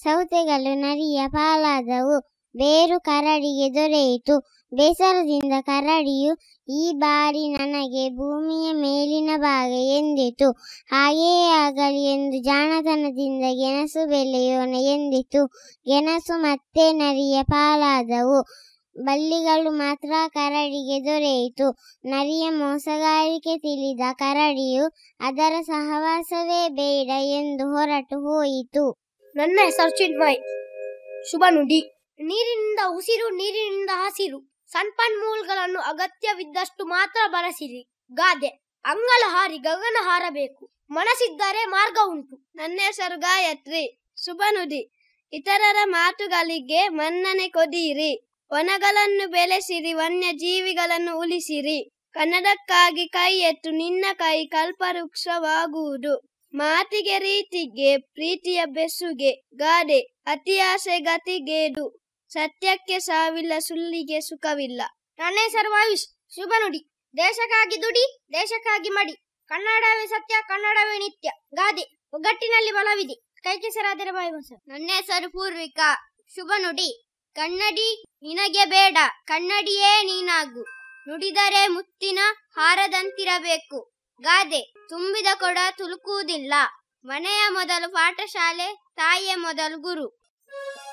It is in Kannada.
ಸೌತೆಗಳು ನರಿಯ ಪಾಲಾದವು ಬೇರು ಕರಡಿಗೆ ದೊರೆಯಿತು ಬೇಸರದಿಂದ ಕರಡಿಯು ಈ ಬಾರಿ ನನಗೆ ಭೂಮಿಯ ಮೇಲಿನ ಭಾಗ ಎಂದಿತು ಹಾಗೆಯೇ ಆಗಲಿ ಎಂದು ಜಾಣತನದಿಂದ ಗೆಣಸು ಬೆಳೆಯೋಣ ಎಂದಿತು ಗೆಣಸು ಮತ್ತೆ ನರಿಯ ಪಾಲಾದವು ಬಳ್ಳಿಗಳು ಮಾತ್ರ ಕರಡಿಗೆ ದೊರೆಯಿತು ನರಿಯ ಮೋಸಗಾರಿಕೆ ತಿಳಿದ ಕರಡಿಯು ಅದರ ಸಹವಾಸವೇ ಬೇಡ ಎಂದು ಹೊರಟು ಹೋಯಿತು ನನ್ನ ಹೆಸರು ಚಿನ್ಮಯ್ ಶುಭ ನುಡಿ ನೀರಿನಿಂದ ಉಸಿರು ನೀರಿನಿಂದ ಹಸಿರು ಸಂಪನ್ಮೂಲಗಳನ್ನು ಅಗತ್ಯವಿದ್ದಷ್ಟು ಮಾತ್ರ ಬಳಸಿರಿ ಗಾದೆ ಅಂಗಳ ಹಾರಿ ಗಗನ ಹಾರಬೇಕು ಮನಸ್ಸಿದ್ದರೆ ಮಾರ್ಗ ಉಂಟು ನನ್ನ ಹೆಸರು ಗಾಯತ್ರಿ ಶುಭ ನುಡಿ ಇತರರ ಮಾತುಗಳಿಗೆ ಮನ್ನಣೆ ಕೊಡಿರಿ ವನಗಳನ್ನು ಬೆಳೆಸಿರಿ ವನ್ಯ ಜೀವಿಗಳನ್ನು ಉಳಿಸಿರಿ ಕನ್ನಡಕ್ಕಾಗಿ ಕೈ ಎತ್ತು ನಿನ್ನ ಕೈ ಕಲ್ಪವೃಕ್ಷವಾಗುವುದು ಮಾತಿಗೆ ರೀತಿಗೆ ಪ್ರೀತಿಯ ಬೆಸುಗೆ ಗಾದೆ ಅತಿ ಆಸೆ ಗತಿಗೇಡು ಸತ್ಯಕ್ಕೆ ಸಾವಿಲ್ಲ ಸುಳ್ಳಿಗೆ ಸುಖವಿಲ್ಲ ನನ್ನ ಹೆಸರು ವಾಯುಷ್ ಶುಭ ನುಡಿ ದೇಶಕ್ಕಾಗಿ ದುಡಿ ದೇಶಕ್ಕಾಗಿ ಮಡಿ ಕನ್ನಡವೇ ಸತ್ಯ ಕನ್ನಡವೇ ನಿತ್ಯ ಗಾದೆ ಒಗ್ಗಟ್ಟಿನಲ್ಲಿ ಬಲವಿದೆ ಕೈ ಕೆಸರಾದರೆ ಬಾಯಿ ಮೊಸರು ನನ್ನ ಹೆಸರು ಪೂರ್ವಿಕಾ ಶುಭ ನುಡಿ ಕನ್ನಡಿ ನಿನಗೆ ಬೇಡ ಕನ್ನಡಿಯೇ ನೀನಾಗು ನುಡಿದರೆ ಮುತ್ತಿನ ಹಾರದಂತಿರಬೇಕು ಗಾದೆ ತುಂಬಿದ ಕೊಡ ತುಳುಕುವುದಿಲ್ಲ ಮನೆಯ ಮೊದಲು ಪಾಠಶಾಲೆ ತಾಯಿಯ ಮೊದಲು ಗುರು